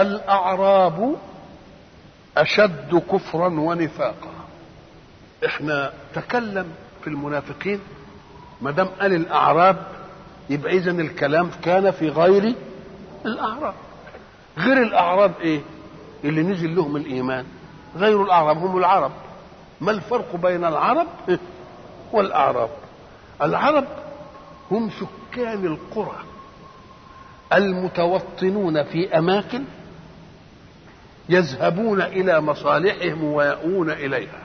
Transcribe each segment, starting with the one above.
الأعراب أشد كفرا ونفاقا احنا تكلم في المنافقين ما دام قال الأعراب يبقى إذا الكلام كان في غير الأعراب غير الأعراب إيه اللي نزل لهم الإيمان غير الأعراب هم العرب ما الفرق بين العرب والأعراب العرب هم سكان القرى المتوطنون في أماكن يذهبون إلى مصالحهم ويأوون إليها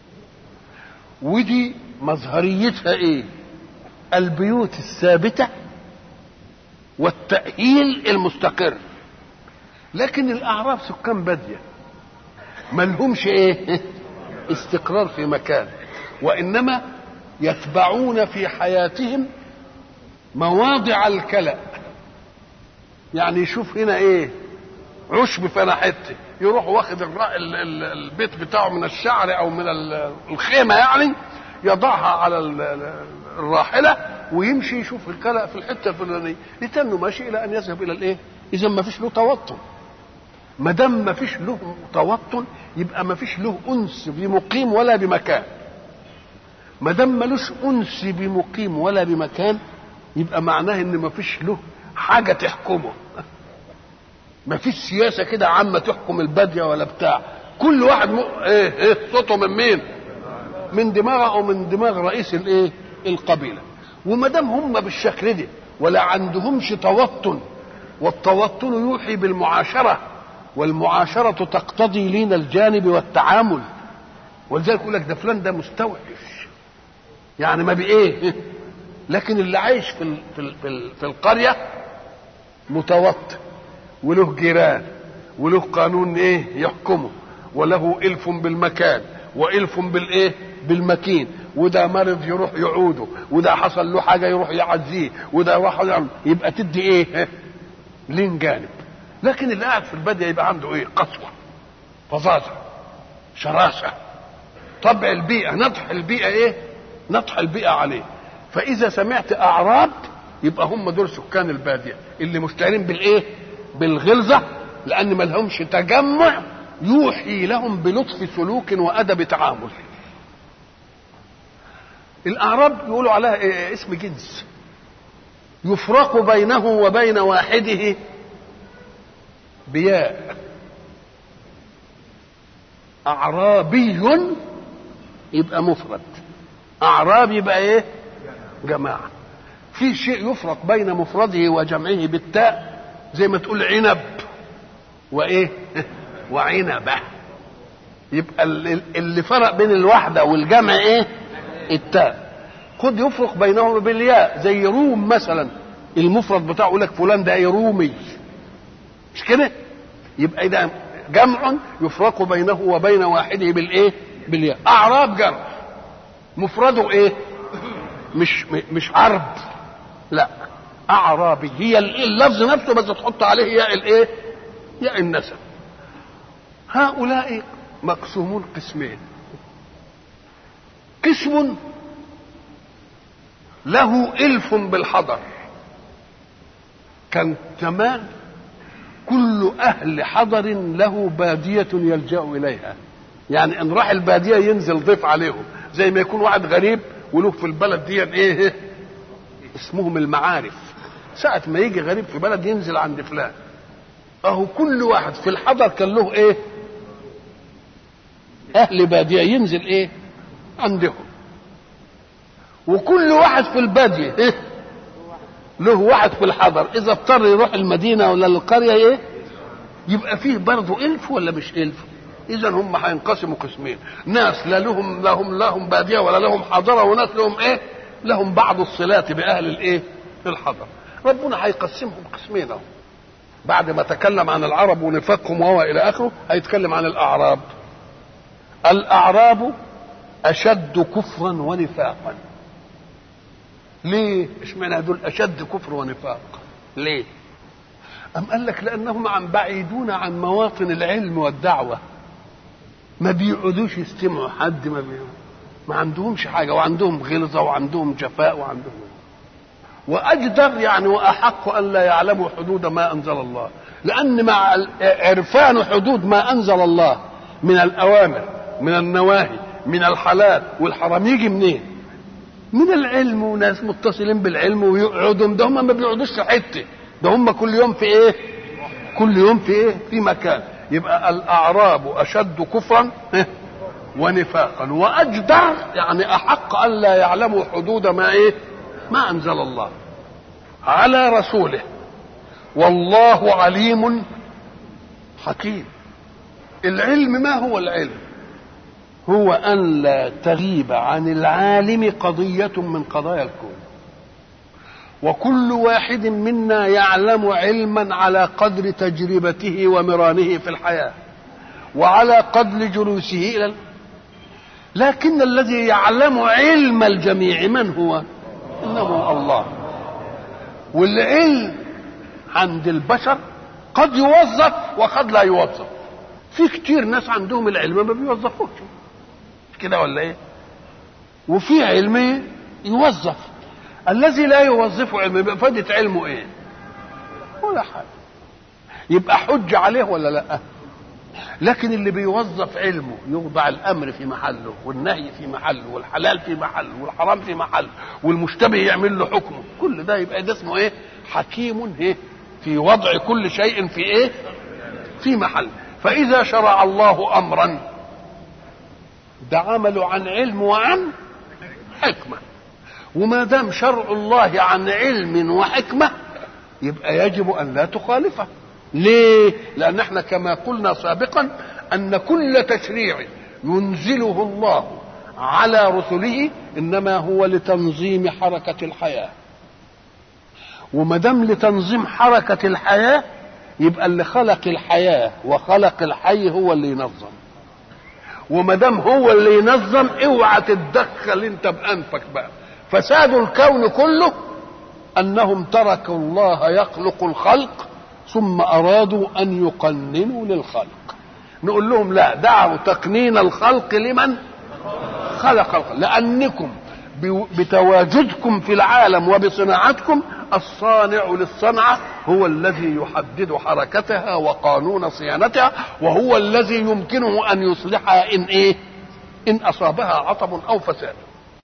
ودي مظهريتها إيه البيوت الثابتة والتأهيل المستقر لكن الأعراب سكان بادية ما لهمش إيه استقرار في مكان وإنما يتبعون في حياتهم مواضع الكلأ يعني يشوف هنا ايه عشب فانا حته يروح واخد البيت بتاعه من الشعر او من الخيمه يعني يضعها على الراحله ويمشي يشوف الكلأ في الحته الفلانيه يتنه ماشي الى ان يذهب الى الايه؟ اذا ما فيش له توطن ما دام ما فيش له توطن يبقى ما فيش له انس بمقيم ولا بمكان ما دام ملوش انس بمقيم ولا بمكان يبقى معناه ان ما فيش له حاجه تحكمه ما فيش سياسه كده عامه تحكم الباديه ولا بتاع كل واحد م... ايه ايه صوته من مين من دماغه او من دماغ رئيس الايه القبيله وما دام هم بالشكل ده ولا عندهمش توطن والتوطن يوحي بالمعاشره والمعاشره تقتضي لين الجانب والتعامل ولذلك يقول لك ده فلان ده مستوحش يعني ما بايه لكن اللي عايش في في في, في القريه متوطن وله جيران وله قانون ايه يحكمه وله الف بالمكان والف بالايه بالمكين وده مرض يروح يعوده وده حصل له حاجه يروح يعزيه وده راح يعمل يبقى تدي ايه لين جانب لكن اللي قاعد في الباديه يبقى عنده ايه قسوه فظاظه شراسه طبع البيئه نطح البيئه ايه نطح البيئه عليه فاذا سمعت اعراب يبقى هم دول سكان الباديه اللي مشتهرين بالايه بالغلظه لان ما لهمش تجمع يوحي لهم بلطف سلوك وادب تعامل الاعراب يقولوا عليها إيه اسم جنس يفرق بينه وبين واحده بياء اعرابي يبقى مفرد اعراب يبقى ايه جماعه في شيء يفرق بين مفرده وجمعه بالتاء زي ما تقول عنب وايه وعنبه يبقى اللي فرق بين الوحده والجمع ايه التاء خد يفرق بينهما بالياء زي روم مثلا المفرد بتاعه يقول لك فلان ده رومي مش كده يبقى اذا جمع يفرق بينه وبين واحده بالايه بالياء اعراب جمع مفرده ايه مش مش عرب لا اعرابي هي اللفظ نفسه بس تحط عليه ياء الايه ياء النسب هؤلاء مقسومون قسمين قسم له الف بالحضر كان زمان كل اهل حضر له باديه يلجا اليها يعني ان راح الباديه ينزل ضيف عليهم زي ما يكون واحد غريب وله في البلد دي ايه اسمهم المعارف ساعة ما يجي غريب في بلد ينزل عند فلان اهو كل واحد في الحضر كان له ايه اهل بادية ينزل ايه عندهم وكل واحد في البادية إيه؟ له واحد في الحضر اذا اضطر يروح المدينة ولا القرية ايه يبقى فيه برضه الف ولا مش الف اذا هم هينقسموا قسمين ناس لا لهم لهم لهم باديه ولا لهم حضره وناس لهم ايه لهم بعض الصلات باهل الايه الحضر ربنا هيقسمهم قسمين اهو بعد ما تكلم عن العرب ونفاقهم وهو الى اخره هيتكلم عن الاعراب الاعراب اشد كفرا ونفاقا ليه اشمعنى دول اشد كفر ونفاق ليه أم قال لك لأنهم عن بعيدون عن مواطن العلم والدعوة ما بيقعدوش يستمعوا حد ما بي... ما عندهمش حاجة وعندهم غلظة وعندهم جفاء وعندهم وأجدر يعني وأحق أن لا يعلموا حدود ما أنزل الله لان مع عرفان حدود ما انزل الله من الاوامر من النواهي من الحلال والحرام يجي منين من العلم وناس متصلين بالعلم ويقعدوا ده هم ما بيقعدوش في حته ده هم كل يوم في ايه كل يوم في ايه في مكان يبقى الاعراب اشد كفرا ونفاقا واجدر يعني احق ان لا يعلموا حدود ما ايه ما انزل الله على رسوله والله عليم حكيم العلم ما هو العلم هو ان لا تغيب عن العالم قضيه من قضايا الكون وكل واحد منا يعلم علما على قدر تجربته ومرانه في الحياه وعلى قدر جلوسه الى لكن الذي يعلم علم الجميع من هو انه الله والعلم عند البشر قد يوظف وقد لا يوظف في كتير ناس عندهم العلم ما بيوظفوش كده ولا ايه وفي علم يوظف الذي لا يوظفه علم يبقى فائدة علمه ايه ولا حاجة يبقى حج عليه ولا لا لكن اللي بيوظف علمه يوضع الامر في محله والنهي في محله والحلال في محله والحرام في محله والمشتبه يعمل له حكمه كل ده يبقى ده اسمه ايه حكيم ايه في وضع كل شيء في ايه في محل فاذا شرع الله امرا ده عمله عن علم وعن حكمه وما دام شرع الله عن علم وحكمه يبقى يجب ان لا تخالفه ليه لان احنا كما قلنا سابقا ان كل تشريع ينزله الله على رسله انما هو لتنظيم حركه الحياه وما دام لتنظيم حركه الحياه يبقى اللي خلق الحياه وخلق الحي هو اللي ينظم وما دام هو اللي ينظم اوعى تتدخل انت بانفك بقى فساد الكون كله انهم تركوا الله يخلق الخلق ثم ارادوا ان يقننوا للخلق نقول لهم لا دعوا تقنين الخلق لمن خلق الخلق لانكم بتواجدكم في العالم وبصناعتكم الصانع للصنعه هو الذي يحدد حركتها وقانون صيانتها وهو الذي يمكنه ان يصلحها ان ايه ان اصابها عطب او فساد